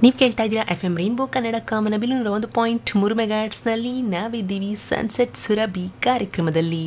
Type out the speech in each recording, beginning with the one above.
ನೀವು ಕೇಳ್ತಾ ಇದ್ದೀರಾ ಎಫ್ ಎಂ ರೈನ್ಬೋ ಕನ್ನಡ ಕಾಮನ ಬಿಲು ಒಂದು ಪಾಯಿಂಟ್ ಮೂರು ಮೆಗಾಟ್ಸ್ನಲ್ಲಿ ನಾವಿದ್ದೀವಿ ಸನ್ಸೆಟ್ ಸುರಭಿ ಕಾರ್ಯಕ್ರಮದಲ್ಲಿ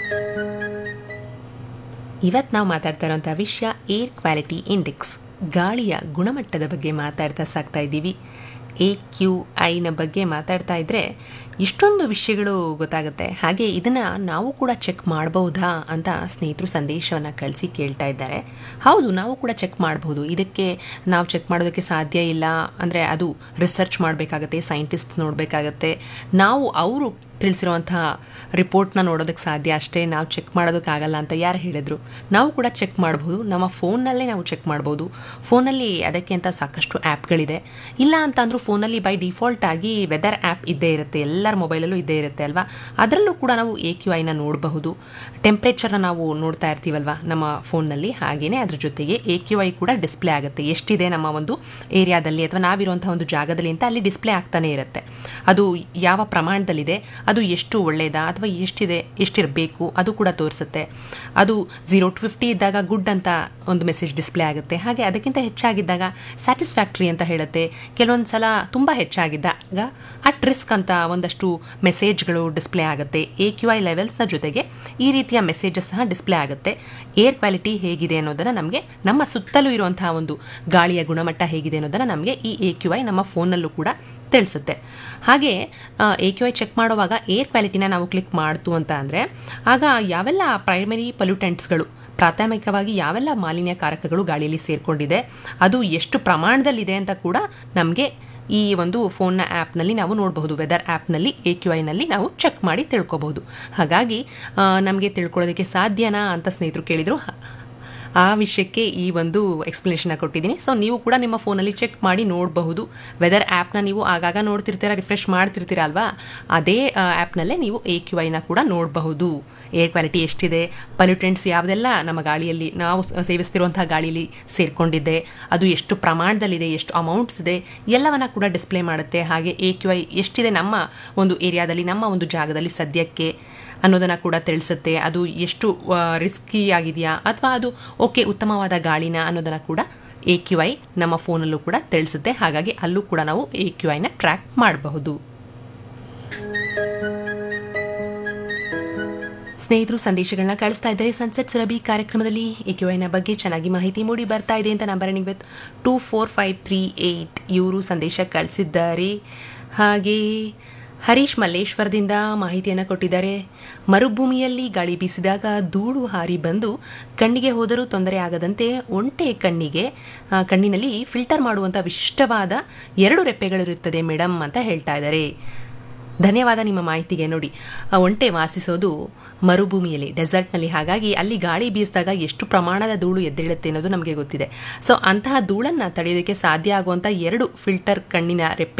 ಇವತ್ತು ನಾವು ಮಾತಾಡ್ತಾ ಇರೋಂಥ ವಿಷಯ ಏರ್ ಕ್ವಾಲಿಟಿ ಇಂಡೆಕ್ಸ್ ಗಾಳಿಯ ಗುಣಮಟ್ಟದ ಬಗ್ಗೆ ಮಾತಾಡ್ತಾ ಸಾಕ್ತಾ ಇದ್ದೀವಿ ಎ ಕ್ಯೂ ಐನ ಬಗ್ಗೆ ಮಾತಾಡ್ತಾ ಇದ್ದರೆ ಇಷ್ಟೊಂದು ವಿಷಯಗಳು ಗೊತ್ತಾಗುತ್ತೆ ಹಾಗೆ ಇದನ್ನು ನಾವು ಕೂಡ ಚೆಕ್ ಮಾಡಬಹುದಾ ಅಂತ ಸ್ನೇಹಿತರು ಸಂದೇಶವನ್ನು ಕಳಿಸಿ ಕೇಳ್ತಾ ಇದ್ದಾರೆ ಹೌದು ನಾವು ಕೂಡ ಚೆಕ್ ಮಾಡಬಹುದು ಇದಕ್ಕೆ ನಾವು ಚೆಕ್ ಮಾಡೋದಕ್ಕೆ ಸಾಧ್ಯ ಇಲ್ಲ ಅಂದರೆ ಅದು ರಿಸರ್ಚ್ ಮಾಡಬೇಕಾಗತ್ತೆ ಸೈಂಟಿಸ್ಟ್ ನೋಡಬೇಕಾಗತ್ತೆ ನಾವು ಅವರು ತಿಳಿಸಿರುವಂತಹ ರಿಪೋರ್ಟ್ನ ನೋಡೋದಕ್ಕೆ ಸಾಧ್ಯ ಅಷ್ಟೇ ನಾವು ಚೆಕ್ ಮಾಡೋದಕ್ಕಾಗಲ್ಲ ಅಂತ ಯಾರು ಹೇಳಿದ್ರು ನಾವು ಕೂಡ ಚೆಕ್ ಮಾಡ್ಬೋದು ನಮ್ಮ ಫೋನ್ನಲ್ಲೇ ನಾವು ಚೆಕ್ ಮಾಡ್ಬೋದು ಫೋನಲ್ಲಿ ಅದಕ್ಕೆ ಅಂತ ಸಾಕಷ್ಟು ಆ್ಯಪ್ಗಳಿದೆ ಇಲ್ಲ ಅಂತ ಅಂದರೂ ಫೋನಲ್ಲಿ ಬೈ ಡಿಫಾಲ್ಟ್ ಆಗಿ ವೆದರ್ ಆ್ಯಪ್ ಇದ್ದೇ ಇರುತ್ತೆ ಎಲ್ಲರ ಮೊಬೈಲಲ್ಲೂ ಇದ್ದೇ ಇರುತ್ತೆ ಅಲ್ವಾ ಅದರಲ್ಲೂ ಕೂಡ ನಾವು ಎ ಕ್ಯೂ ಐನ ನೋಡಬಹುದು ಟೆಂಪ್ರೇಚರ್ನ ನಾವು ನೋಡ್ತಾ ಇರ್ತೀವಲ್ವಾ ನಮ್ಮ ಫೋನ್ನಲ್ಲಿ ಹಾಗೆಯೇ ಅದ್ರ ಜೊತೆಗೆ ಎ ಕ್ಯೂ ಐ ಕೂಡ ಡಿಸ್ಪ್ಲೇ ಆಗುತ್ತೆ ಎಷ್ಟಿದೆ ನಮ್ಮ ಒಂದು ಏರಿಯಾದಲ್ಲಿ ಅಥವಾ ನಾವಿರುವಂಥ ಒಂದು ಜಾಗದಲ್ಲಿ ಅಂತ ಅಲ್ಲಿ ಡಿಸ್ಪ್ಲೇ ಆಗ್ತಾನೆ ಇರುತ್ತೆ ಅದು ಯಾವ ಪ್ರಮಾಣದಲ್ಲಿದೆ ಅದು ಎಷ್ಟು ಒಳ್ಳೆಯದಾ ಅಥವಾ ಎಷ್ಟಿದೆ ಎಷ್ಟಿರಬೇಕು ಅದು ಕೂಡ ತೋರಿಸುತ್ತೆ ಅದು ಝೀರೋ ಟು ಫಿಫ್ಟಿ ಇದ್ದಾಗ ಗುಡ್ ಅಂತ ಒಂದು ಮೆಸೇಜ್ ಡಿಸ್ಪ್ಲೇ ಆಗುತ್ತೆ ಹಾಗೆ ಅದಕ್ಕಿಂತ ಹೆಚ್ಚಾಗಿದ್ದಾಗ ಸ್ಯಾಟಿಸ್ಫ್ಯಾಕ್ಟ್ರಿ ಅಂತ ಹೇಳುತ್ತೆ ಕೆಲವೊಂದು ಸಲ ತುಂಬ ಹೆಚ್ಚಾಗಿದ್ದಾಗ ಅಟ್ ರಿಸ್ಕ್ ಅಂತ ಒಂದಷ್ಟು ಮೆಸೇಜ್ಗಳು ಡಿಸ್ಪ್ಲೇ ಆಗುತ್ತೆ ಎ ಕ್ಯೂ ಐ ಲೆವೆಲ್ಸ್ನ ಜೊತೆಗೆ ಈ ರೀತಿಯ ಮೆಸೇಜಸ್ ಸಹ ಡಿಸ್ಪ್ಲೇ ಆಗುತ್ತೆ ಏರ್ ಕ್ವಾಲಿಟಿ ಹೇಗಿದೆ ಅನ್ನೋದನ್ನು ನಮಗೆ ನಮ್ಮ ಸುತ್ತಲೂ ಇರುವಂತಹ ಒಂದು ಗಾಳಿಯ ಗುಣಮಟ್ಟ ಹೇಗಿದೆ ಅನ್ನೋದನ್ನು ನಮಗೆ ಈ ಎ ಕ್ಯೂ ಐ ನಮ್ಮ ಫೋನಲ್ಲೂ ಕೂಡ ತಿಳಿಸುತ್ತೆ ಹಾಗೆ ಎ ಕ್ಯೂ ಐ ಚೆಕ್ ಮಾಡುವಾಗ ಏರ್ ಕ್ವಾಲಿಟಿನ ನಾವು ಕ್ಲಿಕ್ ಮಾಡ್ತು ಅಂತ ಅಂದರೆ ಆಗ ಯಾವೆಲ್ಲ ಪ್ರೈಮರಿ ಪೊಲ್ಯೂಟೆಂಟ್ಸ್ಗಳು ಪ್ರಾಥಮಿಕವಾಗಿ ಯಾವೆಲ್ಲ ಮಾಲಿನ್ಯಕಾರಕಗಳು ಗಾಳಿಯಲ್ಲಿ ಸೇರಿಕೊಂಡಿದೆ ಅದು ಎಷ್ಟು ಪ್ರಮಾಣದಲ್ಲಿದೆ ಅಂತ ಕೂಡ ನಮಗೆ ಈ ಒಂದು ಫೋನ್ನ ಆ್ಯಪ್ನಲ್ಲಿ ನಾವು ನೋಡಬಹುದು ವೆದರ್ ಆ್ಯಪ್ನಲ್ಲಿ ಎ ಕ್ಯೂ ಐನಲ್ಲಿ ನಾವು ಚೆಕ್ ಮಾಡಿ ತಿಳ್ಕೊಬಹುದು ಹಾಗಾಗಿ ನಮಗೆ ತಿಳ್ಕೊಳ್ಳೋದಕ್ಕೆ ಸಾಧ್ಯನಾ ಅಂತ ಸ್ನೇಹಿತರು ಕೇಳಿದರು ಆ ವಿಷಯಕ್ಕೆ ಈ ಒಂದು ಎಕ್ಸ್ಪ್ಲನೇಷನ್ ಕೊಟ್ಟಿದ್ದೀನಿ ಸೊ ನೀವು ಕೂಡ ನಿಮ್ಮ ಫೋನಲ್ಲಿ ಚೆಕ್ ಮಾಡಿ ನೋಡಬಹುದು ವೆದರ್ ಆ್ಯಪ್ನ ನೀವು ಆಗಾಗ ನೋಡ್ತಿರ್ತೀರಾ ರಿಫ್ರೆಶ್ ಮಾಡ್ತಿರ್ತೀರ ಅಲ್ವಾ ಅದೇ ಆ್ಯಪ್ನಲ್ಲೇ ನೀವು ಎ ಕ್ಯೂ ಐನ ಕೂಡ ನೋಡಬಹುದು ಏರ್ ಕ್ವಾಲಿಟಿ ಎಷ್ಟಿದೆ ಪಲ್ಯೂಟೆಂಟ್ಸ್ ಯಾವುದೆಲ್ಲ ನಮ್ಮ ಗಾಳಿಯಲ್ಲಿ ನಾವು ಸೇವಿಸ್ತಿರುವಂತಹ ಗಾಳಿಯಲ್ಲಿ ಸೇರಿಕೊಂಡಿದೆ ಅದು ಎಷ್ಟು ಪ್ರಮಾಣದಲ್ಲಿದೆ ಎಷ್ಟು ಅಮೌಂಟ್ಸ್ ಇದೆ ಎಲ್ಲವನ್ನ ಕೂಡ ಡಿಸ್ಪ್ಲೇ ಮಾಡುತ್ತೆ ಹಾಗೆ ಎ ಕ್ಯೂ ಐ ಎಷ್ಟಿದೆ ನಮ್ಮ ಒಂದು ಏರಿಯಾದಲ್ಲಿ ನಮ್ಮ ಒಂದು ಜಾಗದಲ್ಲಿ ಸದ್ಯಕ್ಕೆ ಅನ್ನೋದನ್ನು ಕೂಡ ತಿಳಿಸುತ್ತೆ ಅದು ಎಷ್ಟು ರಿಸ್ಕಿ ಆಗಿದೆಯಾ ಅಥವಾ ಅದು ಓಕೆ ಉತ್ತಮವಾದ ಗಾಳಿನ ಅನ್ನೋದನ್ನು ಕೂಡ ಎ ಕ್ಯೂ ಐ ನಮ್ಮ ಫೋನಲ್ಲೂ ಕೂಡ ತಿಳಿಸುತ್ತೆ ಹಾಗಾಗಿ ಅಲ್ಲೂ ಕೂಡ ನಾವು ಎ ಕ್ಯೂ ಐನ ಟ್ರ್ಯಾಕ್ ಮಾಡಬಹುದು ಸ್ನೇಹಿತರು ಸಂದೇಶಗಳನ್ನ ಕಳಿಸ್ತಾ ಇದ್ದಾರೆ ಸನ್ಸೆಟ್ ಸುರಭಿ ಕಾರ್ಯಕ್ರಮದಲ್ಲಿ ಎ ಕ್ಯೂ ಐನ ಬಗ್ಗೆ ಚೆನ್ನಾಗಿ ಮಾಹಿತಿ ಮೂಡಿ ಬರ್ತಾ ಇದೆ ಅಂತ number ending with two four five three eight ಇವರು ಸಂದೇಶ ಕಳಿಸಿದ್ದಾರೆ ಹಾಗೆ ಹರೀಶ್ ಮಲ್ಲೇಶ್ವರದಿಂದ ಮಾಹಿತಿಯನ್ನು ಕೊಟ್ಟಿದ್ದಾರೆ ಮರುಭೂಮಿಯಲ್ಲಿ ಗಾಳಿ ಬೀಸಿದಾಗ ಧೂಳು ಹಾರಿ ಬಂದು ಕಣ್ಣಿಗೆ ಹೋದರೂ ತೊಂದರೆ ಆಗದಂತೆ ಒಂಟೆ ಕಣ್ಣಿಗೆ ಕಣ್ಣಿನಲ್ಲಿ ಫಿಲ್ಟರ್ ಮಾಡುವಂಥ ವಿಶಿಷ್ಟವಾದ ಎರಡು ರೆಪ್ಪೆಗಳಿರುತ್ತದೆ ಮೇಡಮ್ ಅಂತ ಹೇಳ್ತಾ ಇದ್ದಾರೆ ಧನ್ಯವಾದ ನಿಮ್ಮ ಮಾಹಿತಿಗೆ ನೋಡಿ ಒಂಟೆ ವಾಸಿಸೋದು ಮರುಭೂಮಿಯಲ್ಲಿ ಡೆಸರ್ಟ್ನಲ್ಲಿ ಹಾಗಾಗಿ ಅಲ್ಲಿ ಗಾಳಿ ಬೀಸಿದಾಗ ಎಷ್ಟು ಪ್ರಮಾಣದ ಧೂಳು ಎದ್ದೇಳುತ್ತೆ ಅನ್ನೋದು ನಮಗೆ ಗೊತ್ತಿದೆ ಸೊ ಅಂತಹ ಧೂಳನ್ನು ತಡೆಯೋದಕ್ಕೆ ಸಾಧ್ಯ ಆಗುವಂಥ ಎರಡು ಫಿಲ್ಟರ್ ಕಣ್ಣಿನ ರೆಪ್ಪೆ